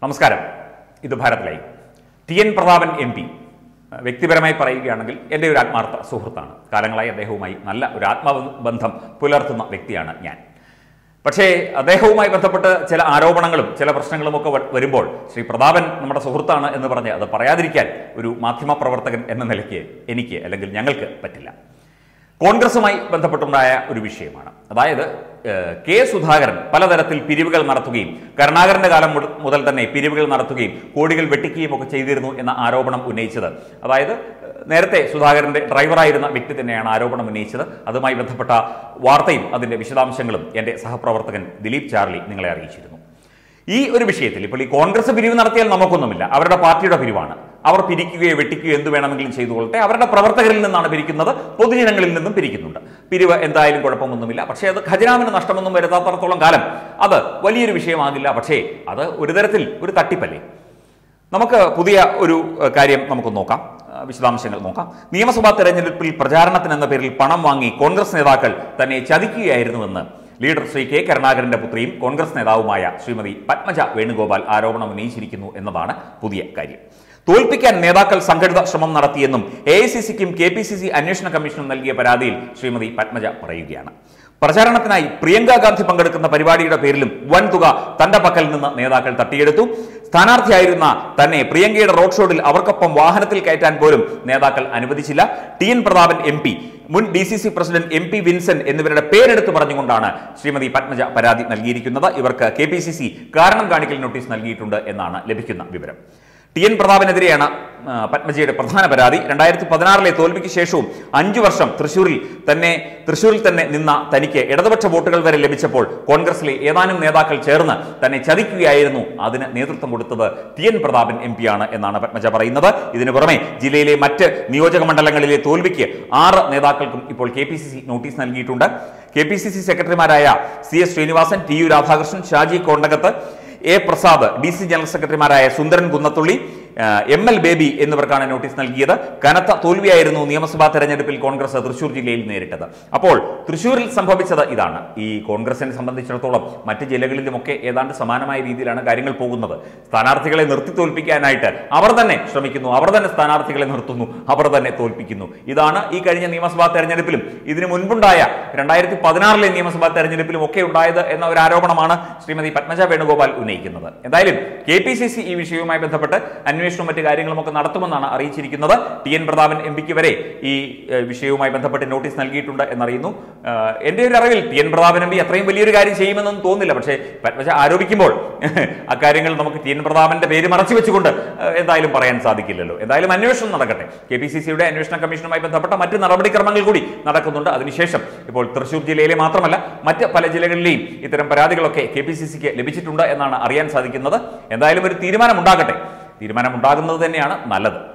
നമസ്കാരം ഇത് Bharat live T N Prathapan M P വ്യക്തിപരമായി പറയുകയാണെങ്കിൽ എൻ്റെ ഒരു ആത്മാർത്ഥ സുഹൃത്താണ് കാലങ്ങളായി അദ്ദേഹവുമായി നല്ല ഒരു ആത്മബന്ധം പുലർത്തുന്ന വ്യക്തിയാണ് ഞാൻ പക്ഷേ അദ്ദേഹവുമായി ബന്ധപ്പെട്ട് ചില ആരോപണങ്ങളും ചില പ്രശ്നങ്ങളും ഒക്കെ വ- വരുമ്പോൾ ശ്രീ പ്രതാപൻ നമ്മുടെ സുഹൃത്താണ് എന്ന് പറഞ്ഞ് അത് പറയാതിരിക്കാൻ ഒരു മാധ്യമപ്രവർത്തകൻ എന്ന നിലയ്ക്ക് എനിക്ക് അല്ലെങ്കിൽ ഞങ്ങൾക്ക് പറ്റില്ല കോൺഗ്രസുമായി ബന്ധപ്പെട്ടുണ്ടായ ഒരു വിഷയമാണ് അതായത് ഏഹ്, കെ സുധാകരൻ പലതരത്തിൽ പിരിവുകൾ നടത്തുകയും കരുണാകരന്റെ കാലം മുത- മുതൽ തന്നെ പിരിവുകൾ നടത്തുകയും കോടികൾ വെട്ടിക്കുകയും ഒക്കെ ചെയ്തിരുന്നു എന്ന ആരോപണം ഉന്നയിച്ചത് അതായത് ഏഹ്, നേരത്തെ സുധാകരന്റെ ഡ്രൈവറായിരുന്ന വ്യക്തി തന്നെയാണ് ആരോപണം ഉന്നയിച്ചത് അതുമായി ബന്ധപ്പെട്ട വാർത്തയും അതിന്റെ വിശദാംശങ്ങളും എന്റെ സഹപ്രവർത്തകൻ ദിലീപ് ചാർലി നിങ്ങളെ അറിയിച്ചിരുന്നു ഈ ഒരു വിഷയത്തിൽ ഇപ്പോൾ ഈ കോൺഗ്രസ് പിരിവ് നടത്തിയാൽ നമുക്കൊന്നുമില്ല അവരുടെ പാർട്ടിയുടെ പിരിവാണ് അവർ പിരിക്കുകയോ വെട്ടിക്കുകയോ എന്ത് വേണമെങ്കിലും ചെയ്തുകൊള്ളട്ടെ അവരുടെ പ്രവർത്തകരിൽ നിന്നാണ് പിരിക്കുന്നത് പൊതുജനങ്ങളിൽ നിന്നും പിരിക്കുന്നുണ്ട് പിരിവ് എന്തായാലും കുഴപ്പമൊന്നുമില്ല പക്ഷേ അത് ഖജനാവിന് നഷ്ടമൊന്നും വരുത്താത്തടത്തോളം കാലം അത് വലിയൊരു വിഷയമാകില്ല പക്ഷേ അത് ഒരു തരത്തിൽ ഒരു തട്ടിപ്പല്ലേ നമുക്ക് പുതിയ ഒരു ഏഹ്, കാര്യം നമുക്ക് നോക്കാം ഏഹ്, വിശദാംശങ്ങൾ നോക്കാം നിയമസഭാ തെരഞ്ഞെടുപ്പിൽ പ്രചാരണത്തിനെന്ന പേരിൽ പണം വാങ്ങി കോൺഗ്രസ് നേതാക്കൾ തന്നെ ചതിക്കുകയായിരുന്നുവെന്ന് ലീഡർ ശ്രീ കെ കരുണാകരന്റെ പുത്രിയും കോൺഗ്രസ് നേതാവുമായ ശ്രീമതി പത്മജ വേണുഗോപാൽ ആരോപണം ഉന്നയിച്ചിരിക്കുന്നു എന്നതാണ് പുതിയ കാര്യം തോൽപ്പിക്കാൻ നേതാക്കൾ സംഘടിത ശ്രമം നടത്തിയെന്നും എ ഐ സി സിക്കും കെ പി സി സി അന്വേഷണ കമ്മീഷനും നൽകിയ പരാതിയിൽ ശ്രീമതി പത്മജ പറയുകയാണ് പ്രചാരണത്തിനായി പ്രിയങ്ക ഗാന്ധി പങ്കെടുക്കുന്ന പരിപാടിയുടെ പേരിലും വൻ തുക തന്റെ പക്കൽ നിന്ന് നേതാക്കൾ തട്ടിയെടുത്തു സ്ഥാനാർത്ഥിയായിരുന്ന തന്നെ പ്രിയങ്കയുടെ റോഡ് ഷോയിൽ അവർക്കൊപ്പം വാഹനത്തിൽ കയറ്റാൻ പോലും നേതാക്കൾ അനുവദിച്ചില്ല T N Prathapan M P മുൻ D C C president M P Vincent എന്നിവരുടെ പേരെടുത്ത് പറഞ്ഞുകൊണ്ടാണ് ശ്രീമതി പത്മജ പരാതി നൽകിയിരിക്കുന്നത് ഇവർക്ക് കെ പി സി സി കാരണം കാണിക്കൽ നോട്ടീസ് നൽകിയിട്ടുണ്ട് എന്നാണ് ലഭിക്കുന്ന വിവരം ടി എൻ പ്രതാപനെതിരെയാണ് ആ, പത്മജിയുടെ പ്രധാന പരാതി രണ്ടായിരത്തി പതിനാറിലെ തോൽവിക്ക് ശേഷവും അഞ്ചു വർഷം തൃശൂരിൽ തന്നെ തൃശൂരിൽ തന്നെ നിന്ന തനിക്ക് ഇടതുപക്ഷ വോട്ടുകൾ വരെ ലഭിച്ചപ്പോൾ കോൺഗ്രസിലെ ഏതാനും നേതാക്കൾ ചേർന്ന് തന്നെ ചതിക്കുകയായിരുന്നു അതിന് നേതൃത്വം കൊടുത്തത് ടി എൻ പ്രതാപൻ എം ആണ് എന്നാണ് പത്മജ പറയുന്നത് ഇതിനു പുറമെ ജില്ലയിലെ മറ്റ് നിയോജക മണ്ഡലങ്ങളിലെ തോൽവിക്ക് ആറ് നേതാക്കൾക്കും ഇപ്പോൾ K P C C notice നൽകിയിട്ടുണ്ട് കെ പി സി സി സെക്രട്ടറിമാരായ C S Srinivasan T U Radhakrishnan Shaji Kondakath A Prasad D C general സെക്രട്ടറിമാരായ സുന്ദരൻ കുന്നത്തുള്ളി ആ, എം എൽ ബേബി എന്നിവർക്കാണ് നോട്ടീസ് നൽകിയത് കനത്ത തോൽവിയായിരുന്നു നിയമസഭാ തെരഞ്ഞെടുപ്പിൽ കോൺഗ്രസ് തൃശൂർ ജില്ലയിൽ നേരിട്ടത് അപ്പോൾ തൃശൂരിൽ സംഭവിച്ചത് ഇതാണ് ഈ കോൺഗ്രസിനെ സംബന്ധിച്ചിടത്തോളം മറ്റ് ജില്ലകളിലുമൊക്കെ ഏതാണ്ട് സമാനമായ രീതിയിലാണ് കാര്യങ്ങൾ പോകുന്നത് സ്ഥാനാർത്ഥികളെ നിർത്തി തോൽപ്പിക്കാനായിട്ട് അവർ തന്നെ ശ്രമിക്കുന്നു അവർ തന്നെ സ്ഥാനാർത്ഥികളെ നിർത്തുന്നു അവർ തന്നെ തോൽപ്പിക്കുന്നു ഇതാണ് ഈ കഴിഞ്ഞ നിയമസഭാ തെരഞ്ഞെടുപ്പിലും ഇതിനു മുൻപുണ്ടായ രണ്ടായിരത്തി പതിനാറിലെ നിയമസഭാ തെരഞ്ഞെടുപ്പിലും ഒക്കെ ഉണ്ടായത് എന്ന ഒരു ആരോപണമാണ് ശ്രീമതി പത്മജ വേണുഗോപാൽ ഉന്നയിക്കുന്നത് എന്തായാലും കെ പി സി സി ഈ വിഷയവുമായി ബന്ധപ്പെട്ട് അന്വേഷണവും മറ്റു കാര്യങ്ങളും ഒക്കെ നടത്തുമെന്നാണ് അറിയിച്ചിരിക്കുന്നത് ടി എൻ പ്രതാപൻ എം പിക്ക് വരെ ഈ ഏഹ്, വിഷയവുമായി ബന്ധപ്പെട്ട് നോട്ടീസ് നൽകിയിട്ടുണ്ട് എന്നറിയുന്നു ഏഹ്, എന്റെ ഒരു അറിവിൽ T N Prathapan M P അത്രയും വലിയൊരു കാര്യം ചെയ്യുമെന്നൊന്നും തോന്നുന്നില്ല പക്ഷേ പത്മജ ആരോപിക്കുമ്പോൾ അക്കാര്യങ്ങൾ നമുക്ക് ടി എൻ പ്രതാപന്റെ പേര് മറച്ചു വെച്ചുകൊണ്ട് ഏഹ്, എന്തായാലും പറയാൻ സാധിക്കില്ലല്ലോ എന്തായാലും അന്വേഷണം നടക്കട്ടെ കെ പി സി സിയുടെ അന്വേഷണ കമ്മീഷനുമായി ബന്ധപ്പെട്ട മറ്റ് നടപടിക്രമങ്ങൾ കൂടി നടക്കുന്നുണ്ട് അതിനുശേഷം ഇപ്പോൾ തൃശൂർ ജില്ലയിലെ മാത്രമല്ല മറ്റ് പല ജില്ലകളിലെയും ഇത്തരം പരാതികളൊക്കെ കെ പി സി സിക്ക് ലഭിച്ചിട്ടുണ്ട് എന്നാണ് അറിയാൻ സാധിക്കുന്നത് എന്തായാലും ഒരു തീരുമാനം ഉണ്ടാകട്ടെ തീരുമാനം ഉണ്ടാകുന്നത് തന്നെയാണ് നല്ലത്